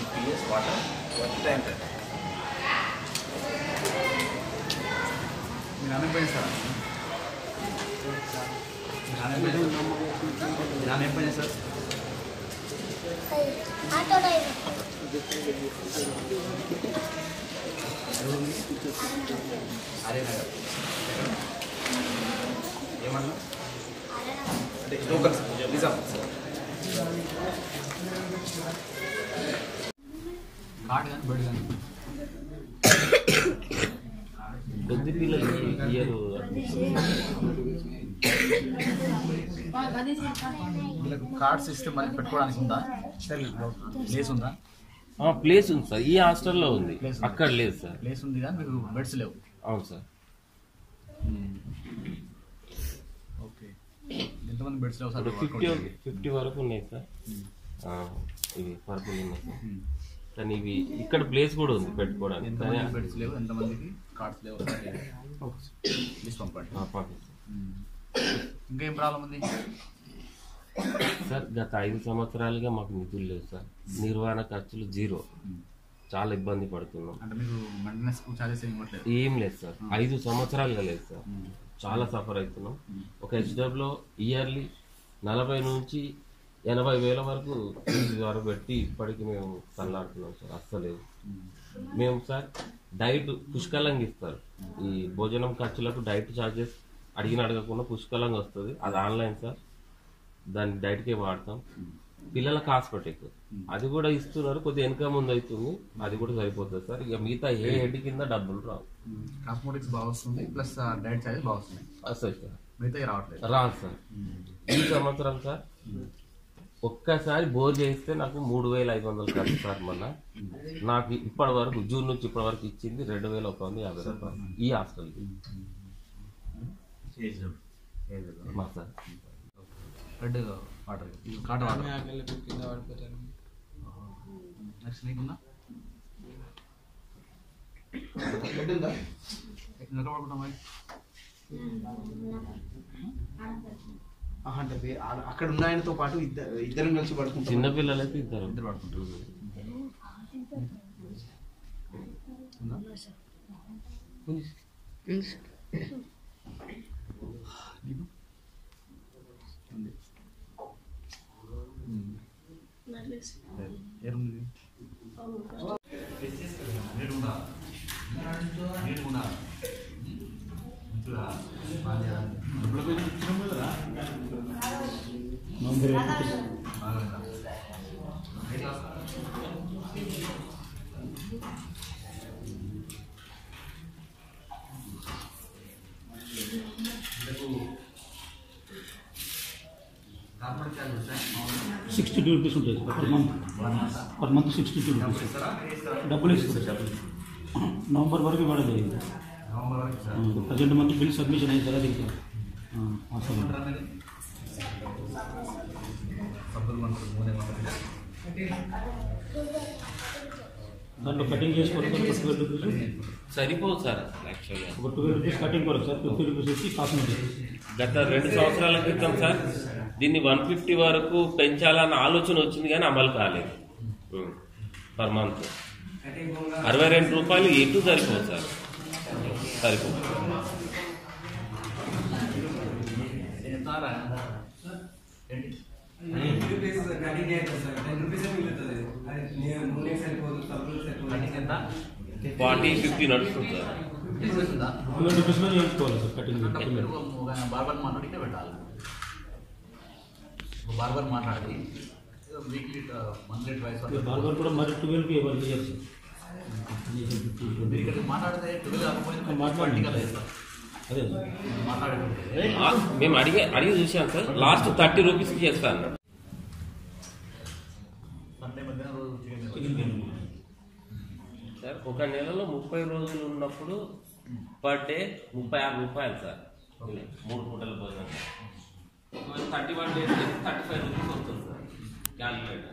PS water time మీ నాన్న పోయింది sir మీ నాన్న పోయింది మీ నాన్న ఏం పని సార్ ఆటో డ్రైవర్ అరే నగర్ ఏమన్నా అంటే local sir Nizam sir card కానీ బెడ్ కానీ కొద్ది పిల్లలు ఇయ్యరు వీళ్ళకు కార్డ్స్ ఇస్తే మళ్ళీ పెట్టుకోవడానికి ఉందా ప్లేస్ ఉందా ప్లేస్ ఉంది సార్ ఈ హాస్టల్లో ఉంది Place ఉంది. అక్కడ లేదు సార్ ప్లేస్ ఉంది కానీ మీకు బెడ్స్ లేవు అవును సార్ ఓకే ఎంతమంది బెడ్స్ లేవు సార్ ఇప్పుడు ఫిఫ్టీ ఫిఫ్టీ వరకు ఉన్నాయి సార్ ఆ, ఇవి పర్పుల్ ఉన్నాయి సార్ కానీ ఇవి ఇక్కడ ప్లేస్ కూడా ఉంది పెట్టుకోవడానికి కానీ ఎంతమంది బెడ్స్ లేవు ఎంతమందికి కార్డ్స్ లేవు లిస్ట్ పంపండి ఆ, పంపిస్తాం. ఇంకా ఏం ప్రాబ్లం ఉంది సార్ గత ఐదు సంవత్సరాలుగా మాకు నిధులు లేవు సార్ నిర్వహణ ఖర్చులు జీరో చాలా ఇబ్బంది పడుతున్నాం అంటే మీకు మెయింటెనెన్స్ చార్జెస్ ఏమి ఇవ్వట్లేదు ఏం లేదు సార్ ఐదు సంవత్సరాలుగా లేదు సార్ చాలా సఫర్ అవుతున్నాం ఒక హెచ్డబ్లో ఇయర్లీ నలభై నుంచి ఎనభై వేల వరకు ఫీజు వరకు పెట్టి ఇప్పటికి మేము తల్లాడుతున్నాం సార్ అస్సలేదు మేము సార్ డైట్ పుష్కలంగా ఇస్తారు ఈ భోజనం ఖర్చులకు డైట్ ఛార్జెస్ అడిగిన అడగకుండా పుష్కలంగా వస్తుంది అది ఆన్లైన్ సార్ దాన్ని డైట్కే వాడతాం పిల్లలకు హాస్పిటల్ అది కూడా ఇస్తున్నారు కొద్దిగా వెనక ముందు అవుతుంది అది కూడా సరిపోతుంది సార్ ఇక మిగతా ఏ హెడ్ కింద డబ్బులు రావు కాస్మోటిక్స్ బాగా వస్తుంది ప్లస్ డైట్ చార్జెస్ బాగా వస్తున్నాయి వస్తాయి సార్ మిగతా రావట్లేదు రాదు సార్ ఈ సంవత్సరం సార్ ఒక్కసారి బోర్ చేస్తే నాకు మూడు వేల ఐదు వందలు ఖర్చు సార్ మళ్ళా నాకు ఇప్పటి వరకు జూన్ నుంచి ఇప్పటి వరకు ఇచ్చింది రెండు వేల ఒక వంద యాభై రూపాయలు ఈ హాస్టల్కి మా సార్ రెడ్ వాటర్ ఇది కాట వాటర్ నెక్స్ట్ నీకున్నా ఎక్కడ పడుకుంటాం మరి ఆహా, అంటే వే- ఆ- అక్కడ ఉన్న ఆయనతో పాటు ఇద్దరు ఇద్దరం కలిసి పడుకుంటాం చిన్నపిల్లలు అయితే ఇద్దరు ఇద్దరు పడుకుంటారు ఉందా? నీకు ఉంది లేదు. ఏ రూమ్ ఇది నీడుందా నీడుందా మంచిగా బాగా డబ్బుల పోయి ఇచ్చినాం కదరా బాగా ఏ క్లాస్ కార్పొరేట్ చార్జ్ వస్తాయి సిక్స్టీ టూ రూపీస్ ఉంటుంది per month per month sixty two rupees ఇస్తారా ఇస్తారా డబ్బులు ఇస్తారు నవంబర్ వరకు ఇవ్వడం జరిగింది నవంబర్ వరకు ఇస్తారా ప్రజెంట్ మంత్ బిల్ సబ్మిషన్ అయిన తర్వాత ఇంకా ఆ, అవసరం లేదు. ఏమంటారు అనేది సబ్బులు మనకు నూనె మనకు దాంట్లో కటింగ్ చేసుకోవడం ఒక ట్వెల్వ్ రూపీస్ సరిపోదు సార్ యాక్చువల్గా ఒక ట్వెల్వ్ రూపీస్ కటింగ్ కొరకు సార్ ఫిఫ్టీ రూపీస్ వచ్చి కాస్మెటిక్ గత రెండు సంవత్సరాల క్రితం సార్ దీన్ని వన్ ఫిఫ్టీ వరకు పెంచాలన్న ఆలోచన వచ్చింది కానీ అమలు కాలేదు పర్ మంత్ అరవై రెండు రూపాయలు ఎటు సరిపోదు సార్ సరిపోదు ఎంతారా ఏంటి కటింగ్ ఎంత ఫార్టీ ఫిఫ్టీ నడుస్తుంది సార్ తెలిసిందా ట్వెల్వ్ రూపీస్లో చేయించుకోవాలి సార్ కటింగ్ అంటే ఒక బార్బర్ మాట్లాడి ఇక్కడ పెట్టాలి ఒక బార్బర్ మాట్లాడి వీక్లీ మంత్లీ ట్వైస్ బార్బర్ కూడా మరి ట్వెల్వ్కి ఇవ్వాలి ఇయర్స్ మీరు ఇక్కడ మాట్లాడితే ట్వెల్వ్ కాకపోతే మాట్లాడండి. కదా వేస్తారు అదే సార్ మాట్లాడుకుంటే ఆ, మేము అడిగే అడిగి చూసాం సార్ లాస్ట్ థర్టీ రూపీస్కి చేస్తా అన్నాడు సండే మధ్యాహ్నం రోజు చికెన్ చికెన్ బిర్యానీ సార్ ఒక నెలలో ముప్పై రోజులు ఉన్నప్పుడు పర్ డే ముప్పై ఆరు రూపాయలు సార్ మూడు పూటల భోజనం thirty one days thirty five rupees వస్తుంది సార్ క్యాల్కులేటర్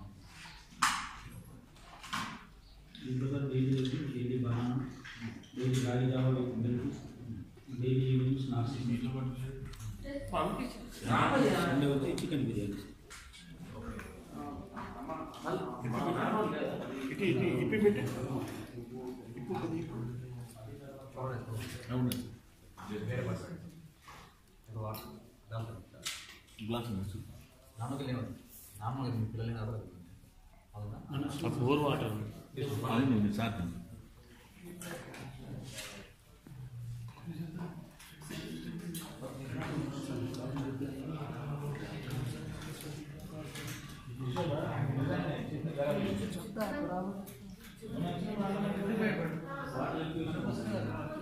దీంట్లో సార్ డైలీ వచ్చి డైలీ బనానా డైలీ రాగి జావా with milk daily evening snacks Sunday వచ్చి చికెన్ బిర్యానీ మళ్ళీ ఇటు ఇటు ఇప్పి పెట్టి అవును వేరే పర్సన్ గ్లాస్ ఉంది నాన్నకి లేదు నాన్నకి మీ పిల్లలు కాదు అవునా ఫోర్ వాటర్ అవును సార్ చెప్తా